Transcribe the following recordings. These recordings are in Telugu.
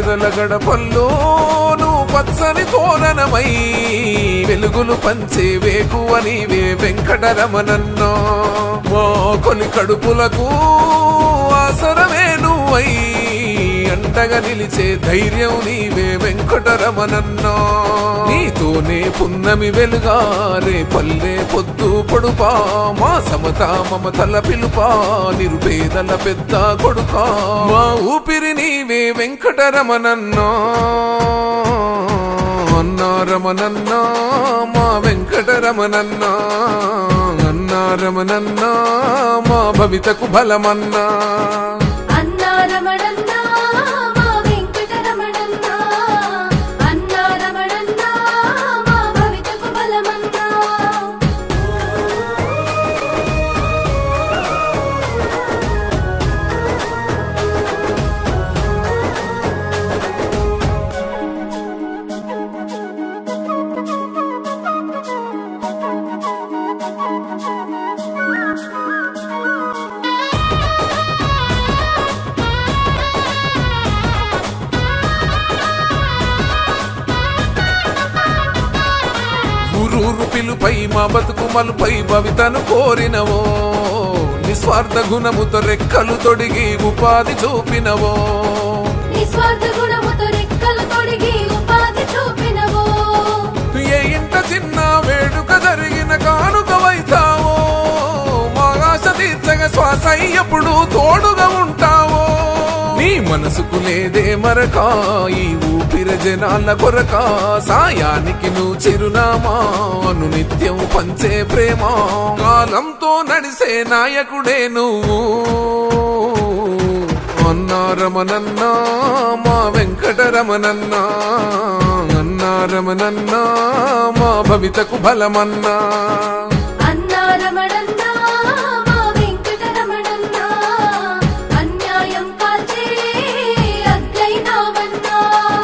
పేదల గడపల్లో నువ్వు పచ్చని తోరణమై వెలుగులు పంచే వేకువ నీవే వెంకటరమణన్నో మా కొన్ని కడుపులకు ఆసరమే నువ్వై అండగా నిలిచే ధైర్యం నీవే వెంకటరమణన్నో నీతోనే పున్నమి వెలుగారే పల్లె పొద్దు పొడుపా మా సమత మమతల పిలుపా నిరుపేదల పెద్ద కొడుకా మా ఊపిరి నీవే వెంకటరమణన్నో అన్నారమణన్నా మా వెంకటరమణన్నా అన్నారమణన్నా మా భవితకు బలమన్నా అన్నారమణన్నా మా వెంకటరమణన్నా అన్నారమణన్నా మా భవితకు బలమన్నా ఊరూరు పిలుపై మా బతుకు మలుపై భవితను కోరినవో నిస్వార్థ గుణముతో రెక్కలు తొడిగి ఉపాధి చూపినవో నిస్వార్థ గుణముతో రెక్కలు తొడిగి ఉపాధి చూపినవో ఏ ఇంట చిన్న వేడుక జరిగిన కానుక వైతావో మా ఆశ తీర్చగా శ్వాస ఎప్పుడు తోడుగా ఉంటావో నీ మనసుకు లేదే మరక ఈ ఊపిర జనాల కొరక సాయానికి నువ్వు చిరునామా అను నిత్యం పంచే ప్రేమ కాలంతో నడిసే నాయకుడే నువ్వు అన్నారమనన్నా మా వెంకటరమణన్నా అన్నారమనన్నా మా భవితకు బలమన్నా అన్నారమణన్నా మా వెంకటరమణన్నా అన్యాయం కాల్చే అగ్గైనావన్నా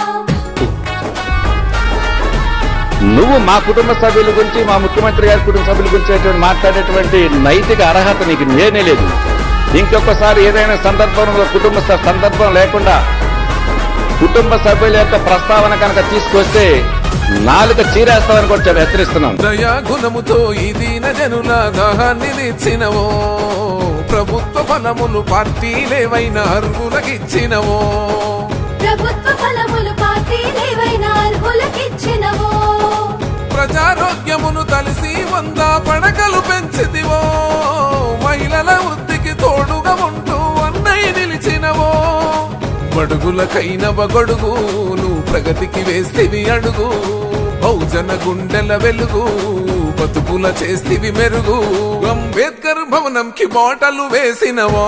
నువ్వు మా కుటుంబ సభ్యుల గురించి మా ముఖ్యమంత్రి గారి కుటుంబ సభ్యుల గురించి అటువంటి మాట్లాడేటువంటి నైతిక అర్హత నీకు లేనే లేదు ఇంకొకసారి ఏదైనా సందర్భంలో కుటుంబ స- సందర్భం లేకుండా కుటుంబ సభ్యుల యొక్క ప్రస్తావన కనుక తీసుకొస్తే నాలుక చీరేస్తామని కూడా చాలా హెచ్చరిస్తున్నాం దయా గుణముతో ఈ దీన జనుల దాహాన్ని తీర్చినవో ప్రభుత్వ ఫలములు పార్టీలేవైన అర్హులకిచ్చినవో ప్రభుత్వ ఫలములు పార్టీలేవైనా అర్హులకిచ్చినవో ప్రజారోగ్యమును తలిసి వంద పడకలు పెంచితివో మహిళల వృద్ధికి తోడుగా ఉంటూ అన్నయ్య నిలిచినవో బడుగులకైన గొడుగు నువ్వు ప్రగతికి వేస్తివి అడుగు బహుజన గుండెల వెలుగు బతుకుల చేస్తివి మెరుగు అంబేద్కర్ భవనంకి బాటలు వేసినవో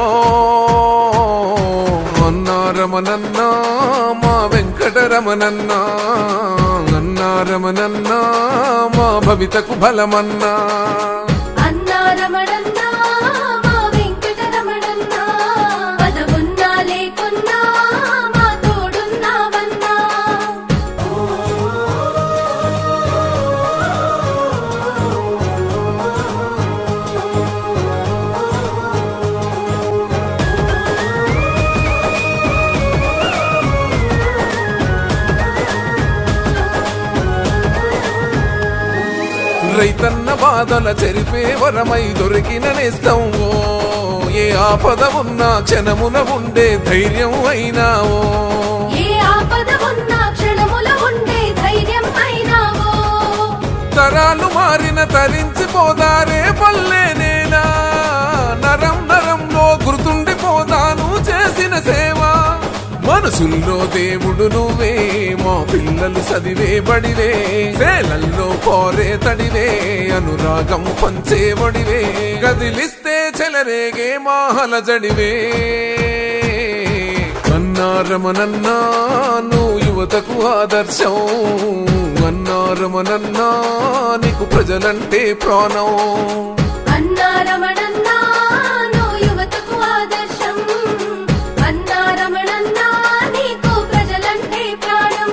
అన్నారమనన్నా మా వెంకటరమణన్నా అన్నారమనన్నా మా భవితకు బలమన్నా అన్నారమణన్నా మా వెంకటరమణన్నా పదవున్నా లేకున్నా మా తోడున్నావన్నా రైతన్న బాధల చెరిపే వరమై దొరికిన నేస్తావు ఏ ఆపద ఉన్నా క్షణమున ఉండే ధైర్యం అయినావో ఏ ఆపద ఉన్నా క్షణముల ఉండే ధైర్యం అయినావో తరాలు మారిన తరించిపోదారే పల్లెనేనా నరం నరంలో గుర్తుండిపోతాను చేసిన సేవ మనసుల్లో దేవుడు నువ్వే మా పిల్లలు చదివే బడివే సేలల్లో పోరే తడివే అనురాగం పంచే బడివే గదిలిస్తే చెలరేగే మాహల జడివే అన్నారమనన్నా నువ్వు యువతకు ఆదర్శం అన్నారమనన్నా నీకు ప్రజలంటే ప్రాణం అన్నారమణన్నా నువ్వు యువతకు ఆదర్శం అన్నారమణన్నా నీకు ప్రజలంటే ప్రాణం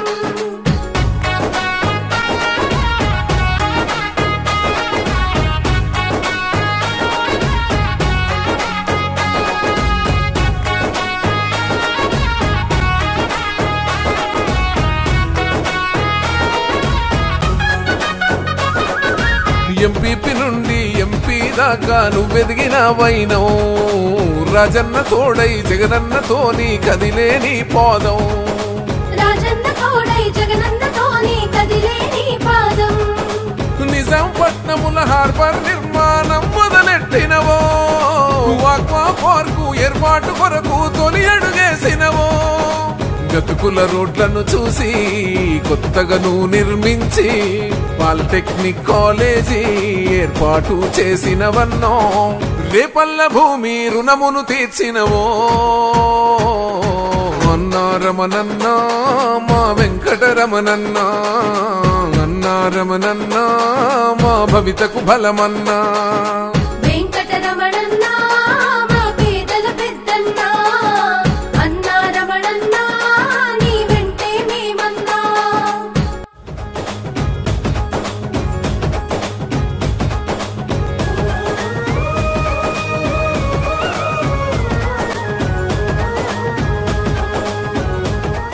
ఎంపీపీ నుండి ఎంపీ దాకా నువ్వెదిగినావైనవు రాజన్న తోడై జగనన్నతోని కదిలే నీ పాదం రాజన్న తోడై జగనన్నతోని కదిలే నీ పాదం నిజాంపట్నముల హార్బర్ నిర్మాణం మొదలెట్టినవో వాక్వా పార్కు ఏర్పాటు కొరకు తొలి అడుగేసినవో గతుకుల రోడ్లను చూసి కొత్తగా నువ్వు నిర్మించి పాలిటెక్నిక్ కాలేజీ ఏర్పాటు చేసినవన్నో రేపల్ల భూమి రుణమును తీర్చినవో అన్నారమనన్నా మా వెంకటరమణన్నా అన్నారమనన్నా మా భవితకు బలమన్నా